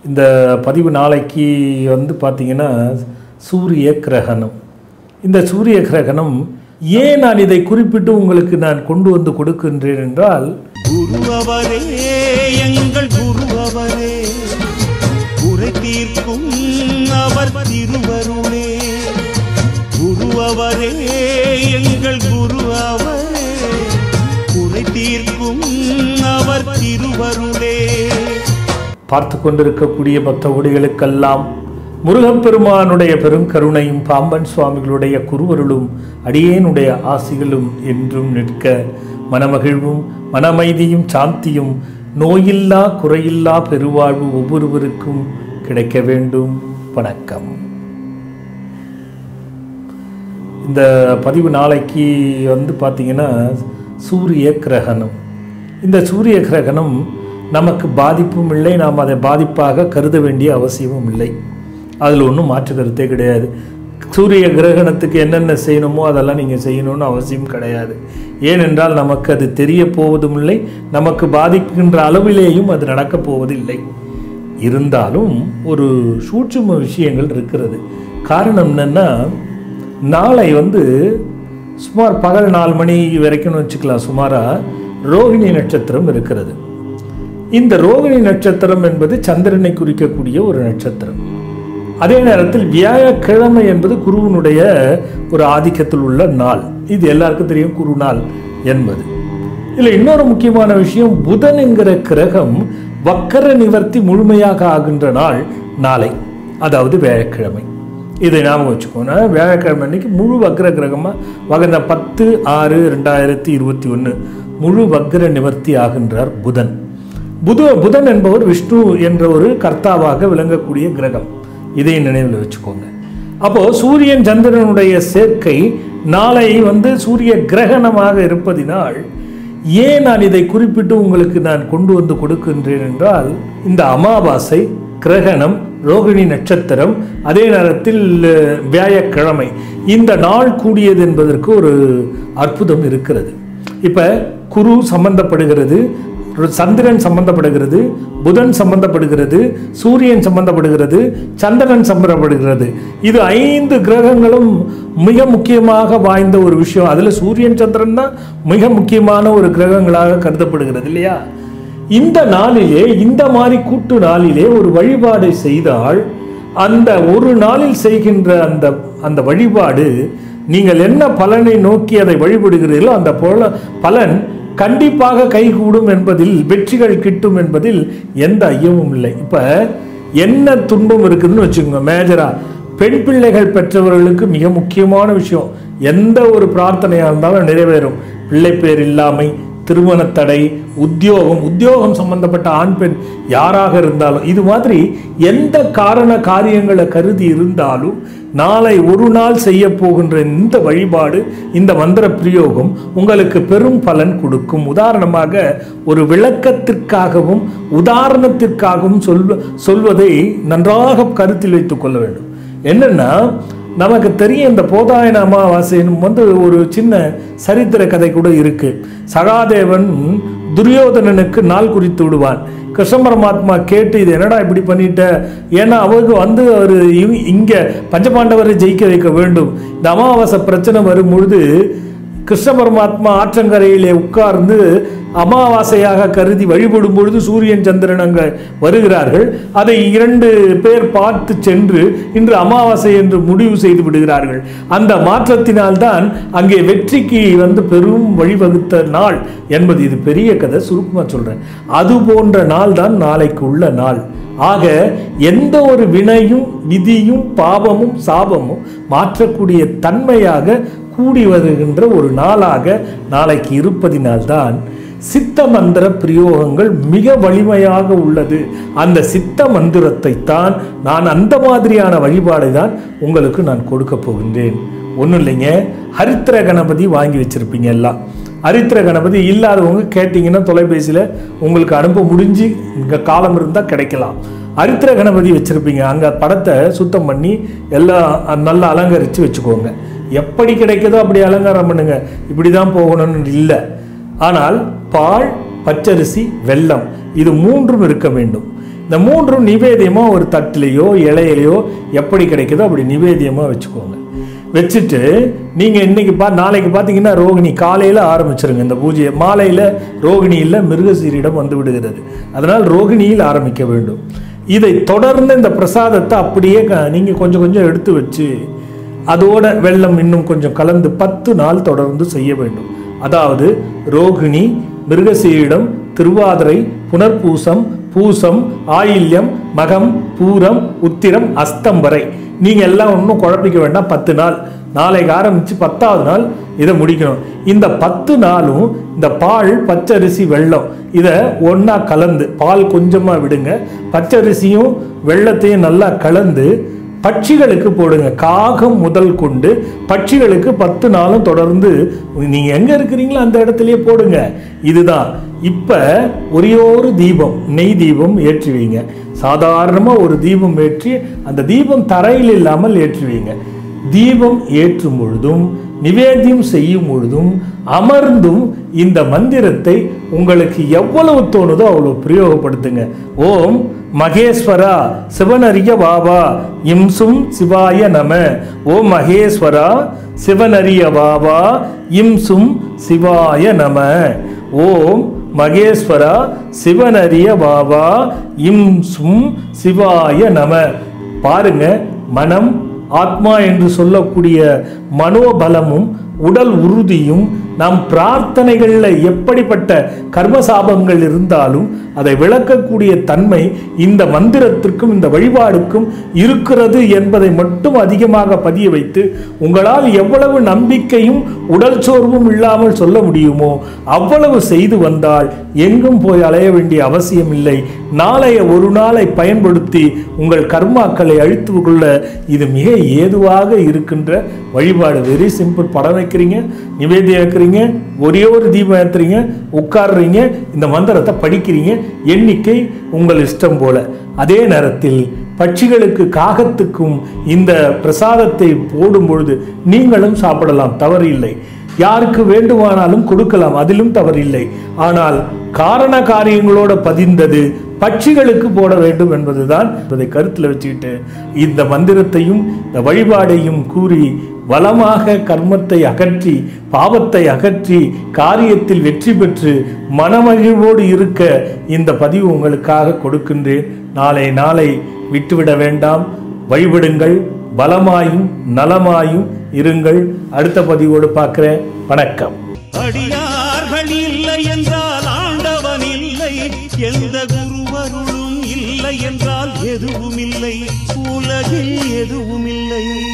இந்த பதிவு நாளைக்கு வந்து பார்த்தீங்கன்னா சூரிய கிரகணம் இந்த சூரிய கிரகணம் ஏன் நான் இதை குறிப்பிட்டு உங்களுக்கு நான் கொண்டு வந்து கொடுக்கின்றேன் என்றால் குரு அவரே எங்கள் குரு அவரே குறை தீர்க்கும் அவர் திருவருளே குரு அவரே எங்கள் குரு அவரே குறை தீர்க்கும் அவர் திருவருளே பார்த்து கொண்டிருக்கக்கூடிய பக்த ஒடிகளுக்கெல்லாம் முருகப்பெருமானுடைய பெருங்கருணையும் பாம்பன் சுவாமிகளுடைய குருவருளும் அடியேனுடைய ஆசிகளும் என்றும் நிற்க மனமகிழ்வும் மனமைதியும் சாந்தியும் நோயில்லா குறையில்லா பெருவாழ்வு ஒவ்வொருவருக்கும் கிடைக்க வேண்டும் வணக்கம் இந்த பதிவு நாளைக்கு வந்து பார்த்தீங்கன்னா சூரிய கிரகணம் இந்த சூரிய கிரகணம் நமக்கு பாதிப்பும் இல்லை நாம் அதை பாதிப்பாக கருத வேண்டிய அவசியமும் இல்லை அதில் ஒன்றும் மாற்று கருத்தே கிடையாது சூரிய கிரகணத்துக்கு என்னென்ன செய்யணுமோ அதெல்லாம் நீங்கள் செய்யணும்னு அவசியம் கிடையாது ஏனென்றால் நமக்கு அது தெரிய போவதும் இல்லை நமக்கு பாதிக்கின்ற அளவிலேயும் அது நடக்கப் போவதில்லை இருந்தாலும் ஒரு சூட்சும விஷயங்கள் இருக்கிறது காரணம் என்னன்னா நாளை வந்து சுமார் பகல் நாலு மணி வரைக்கும்னு வச்சுக்கலாம் சுமாராக ரோகிணி நட்சத்திரம் இருக்கிறது இந்த ரோகிணி நட்சத்திரம் என்பது சந்திரனை குறிக்கக்கூடிய ஒரு நட்சத்திரம் அதே நேரத்தில் வியாழக்கிழமை என்பது குருவினுடைய ஒரு ஆதிக்கத்தில் உள்ள நாள் இது எல்லாருக்கும் தெரியும் குரு நாள் என்பது இதில் இன்னொரு முக்கியமான விஷயம் புதன் என்கிற கிரகம் வக்கர நிவர்த்தி முழுமையாக ஆகின்ற நாள் நாளை அதாவது வியாழக்கிழமை இதை ஞாபகம் வச்சுக்கோங்க வியாழக்கிழமை அன்னைக்கு முழு வக்ர கிரகமாக வகந்த பத்து ஆறு ரெண்டாயிரத்தி இருபத்தி ஒன்று முழு வக்ர நிவர்த்தி ஆகின்றார் புதன் புத புதன் என்பவர் விஷ்ணு என்ற ஒரு கர்த்தாவாக விளங்கக்கூடிய கிரகம் இதை நினைவில் வச்சுக்கோங்க அப்போ சூரியன் சந்திரனுடைய சேர்க்கை நாளை வந்து சூரிய கிரகணமாக இருப்பதினால் ஏன் நான் இதை குறிப்பிட்டு உங்களுக்கு நான் கொண்டு வந்து கொடுக்கின்றேன் என்றால் இந்த அமாவாசை கிரகணம் ரோகிணி நட்சத்திரம் அதே நேரத்தில் அஹ், வியாழக்கிழமை இந்த நாள் கூடியது என்பதற்கு ஒரு அற்புதம் இருக்கிறது இப்போ குரு சம்பந்தப்படுகிறது சந்திரன் சம்பந்தப்படுகிறது புதன் சம்பந்தப்படுகிறது சூரியன் சம்பந்தப்படுகிறது சந்திரன் சம்பந்தப்படுகிறது இது ஐந்து கிரகங்களும் மிக முக்கியமாக வாய்ந்த ஒரு விஷயம் அதில் சூரியன் சந்திரன் தான் மிக முக்கியமான ஒரு கிரகங்களாக கருதப்படுகிறது இல்லையா இந்த நாளிலே இந்த மாதிரி கூட்டு நாளிலே ஒரு வழிபாடு செய்தால் அந்த ஒரு நாளில் செய்கின்ற அந்த அந்த வழிபாடு நீங்கள் என்ன பலனை நோக்கி அதை வழிபடுகிறீர்களோ அந்த பல பலன் கண்டிப்பாக கைகூடும் என்பதில் வெற்றிகள் கிட்டும் என்பதில் எந்த ஐயமும் இல்லை இப்போ என்ன துன்பம் இருக்குதுன்னு வச்சுக்கோங்க மேஜரா பெண் பிள்ளைகள் பெற்றவர்களுக்கு மிக முக்கியமான விஷயம் எந்த ஒரு பிரார்த்தனையாக இருந்தாலும் நிறைவேறும் பிள்ளை பேர் இல்லாமை திருமண தடை உத்தியோகம் உத்தியோகம் சம்பந்தப்பட்ட ஆண் பெண் யாராக இருந்தாலும் இது மாதிரி எந்த காரண காரியங்களை கருதி இருந்தாலும் நாளை ஒரு நாள் செய்ய போகின்ற இந்த வழிபாடு இந்த மந்திர பிரயோகம் உங்களுக்கு பெரும் பலன் கொடுக்கும் உதாரணமாக ஒரு விளக்கத்திற்காகவும் உதாரணத்திற்காகவும் சொல்வ சொல்வதை நன்றாக கருத்தில் வைத்துக் கொள்ள வேண்டும் என்னன்னா நமக்கு தெரியும் இந்த போதாயன அமாவாசைன்னு வந்து ஒரு சின்ன சரித்திர கதை கூட இருக்கு சகாதேவன் துரியோதனனுக்கு நாள் குறித்து விடுவான் கிருஷ்ண பரமாத்மா கேட்டு இது என்னடா இப்படி பண்ணிட்ட ஏன்னா அவருக்கு வந்து அவர் இங்கே பஞ்சபாண்டவரை ஜெயிக்க வைக்க வேண்டும் இந்த அமாவாசை பிரச்சனை வரும் பொழுது கிருஷ்ண பரமாத்மா ஆற்றங்கரையிலே உட்கார்ந்து அமாவாசையாக கருதி வழிபடும் பொழுது சூரியன் சந்திரன் அங்கே வருகிறார்கள் அதை இரண்டு பேர் பார்த்து சென்று இன்று அமாவாசை என்று முடிவு செய்து விடுகிறார்கள் அந்த மாற்றத்தினால்தான் அங்கே வெற்றிக்கு வந்து பெரும் வழிவகுத்த நாள் என்பது இது பெரிய கதை சுருக்கமாக சொல்றேன் அது போன்ற நாள் தான் நாளைக்கு உள்ள நாள் ஆக எந்த ஒரு வினையும் விதியும் பாவமும் சாபமும் மாற்றக்கூடிய தன்மையாக கூடி வருகின்ற ஒரு நாளாக நாளைக்கு இருப்பதினால்தான் சித்த மந்திர பிரயோகங்கள் மிக வலிமையாக உள்ளது அந்த சித்த மந்திரத்தை தான் நான் அந்த மாதிரியான வழிபாடை தான் உங்களுக்கு நான் கொடுக்க போகின்றேன் ஒன்றும் இல்லைங்க ஹரித்திர கணபதி வாங்கி வச்சிருப்பீங்க எல்லாம் ஹரித்திர கணபதி இல்லாதவங்க கேட்டிங்கன்னா தொலைபேசியில் உங்களுக்கு அனுப்ப முடிஞ்சு இங்கே காலம் இருந்தால் கிடைக்கலாம் ஹரித்திர கணபதி வச்சுருப்பீங்க அங்கே படத்தை சுத்தம் பண்ணி எல்லாம் நல்லா அலங்கரித்து வச்சுக்கோங்க எப்படி கிடைக்குதோ அப்படி அலங்காரம் பண்ணுங்க இப்படி தான் போகணும்னு இல்லை ஆனால் பால் பச்சரிசி வெல்லம் இது மூன்றும் இருக்க வேண்டும் இந்த மூன்றும் நிவேதியமாக ஒரு தட்டிலையோ இலையிலையோ எப்படி கிடைக்குதோ அப்படி நிவேதியமாக வச்சுக்கோங்க வச்சுட்டு நீங்கள் இன்னைக்கு பா நாளைக்கு பார்த்தீங்கன்னா ரோகிணி காலையில் ஆரம்பிச்சிருங்க இந்த பூஜையை மாலையில் ரோகிணியில் மிருகசீரிடம் வந்து விடுகிறது அதனால் ரோகிணியில் ஆரம்பிக்க வேண்டும் இதை தொடர்ந்து இந்த பிரசாதத்தை அப்படியே நீங்கள் கொஞ்சம் கொஞ்சம் எடுத்து வச்சு அதோட வெள்ளம் இன்னும் கொஞ்சம் கலந்து பத்து நாள் தொடர்ந்து செய்ய வேண்டும் அதாவது ரோகிணி மிருகசீரிடம் திருவாதிரை புனர்பூசம் பூசம் ஆயில்யம் மகம் பூரம் உத்திரம் அஸ்தம் வரை நீங்க எல்லாம் ஒன்றும் குழப்பிக்க வேண்டாம் பத்து நாள் நாளைக்கு ஆரம்பிச்சு பத்தாவது நாள் இதை முடிக்கணும் இந்த பத்து நாளும் இந்த பால் பச்சரிசி வெள்ளம் இதை ஒன்றா கலந்து பால் கொஞ்சமாக விடுங்க பச்சரிசியும் வெள்ளத்தையும் நல்லா கலந்து பட்சிகளுக்கு போடுங்க காகம் முதல் கொண்டு பட்சிகளுக்கு பத்து நாளும் தொடர்ந்து நீங்க எங்க இருக்கிறீங்களோ அந்த இடத்துலயே போடுங்க இதுதான் இப்ப ஒரே ஒரு தீபம் நெய் தீபம் ஏற்றுவீங்க சாதாரணமா ஒரு தீபம் ஏற்றி அந்த தீபம் தரையில் இல்லாமல் ஏற்றுவீங்க தீபம் ஏற்றும் பொழுதும் நிவேத்தியம் செய்யும் பொழுதும் அமர்ந்தும் இந்த மந்திரத்தை உங்களுக்கு எவ்வளவு தோணுதோ அவ்வளவு பிரயோகப்படுத்துங்க ஓம் மகேஸ்வரா சிவனரிய பாபா இம்சும் சிவாய நம ஓம் மகேஸ்வரா சிவனரிய பாபா இம்சும் சிவாய நம ஓம் மகேஸ்வரா சிவனரிய பாபா இம்சும் சிவாய நம பாருங்க மனம் ஆத்மா என்று சொல்லக்கூடிய மனோபலமும் உடல் உறுதியும் நம் பிரார்த்தனைகளில் எப்படிப்பட்ட கர்மசாபங்கள் இருந்தாலும் அதை விளக்கக்கூடிய தன்மை இந்த மந்திரத்திற்கும் இந்த வழிபாடுக்கும் இருக்கிறது என்பதை மட்டும் அதிகமாக பதிய வைத்து உங்களால் எவ்வளவு நம்பிக்கையும் உடல் சோர்வும் இல்லாமல் சொல்ல முடியுமோ அவ்வளவு செய்து வந்தால் எங்கும் போய் அலைய வேண்டிய அவசியம் இல்லை நாளைய ஒரு நாளை பயன்படுத்தி உங்கள் கர்மாக்களை அழித்து கொள்ள இது மிக ஏதுவாக இருக்கின்ற வழிபாடு வெரி சிம்பிள் படம் வைக்கிறீங்க நிவேதியம் வைக்கிறீங்க ஒரே ஒரு தீபம் ஏற்றுறீங்க உட்கார்றீங்க இந்த மந்திரத்தை படிக்கிறீங்க எண்ணிக்கை உங்கள் இஷ்டம் போல அதே நேரத்தில் பட்சிகளுக்கு காகத்துக்கும் இந்த பிரசாதத்தை போடும் பொழுது நீங்களும் சாப்பிடலாம் தவறு இல்லை யாருக்கு வேண்டுமானாலும் கொடுக்கலாம் அதிலும் தவறில்லை ஆனால் காரண காரியங்களோட பதிந்தது பட்சிகளுக்கு போட வேண்டும் என்பதுதான் அதை கருத்தில் வச்சுக்கிட்டு இந்த மந்திரத்தையும் இந்த வழிபாடையும் கூறி வளமாக கர்மத்தை அகற்றி பாவத்தை அகற்றி காரியத்தில் வெற்றி பெற்று மனமகிழ்வோடு இருக்க இந்த பதிவு உங்களுக்காக கொடுக்கின்றேன் நாளை நாளை விட்டுவிட வேண்டாம் வழிபடுங்கள் பலமாயும் நலமாயும் இருங்கள் அடுத்த பதிவோடு பார்க்கிறேன் வணக்கம் அடியார்கள் இல்லை என்றால் ஆண்டவன் இல்லை எந்த குருவருளும் இல்லை என்றால் எதுவும் இல்லை உலகில் எதுவும் இல்லை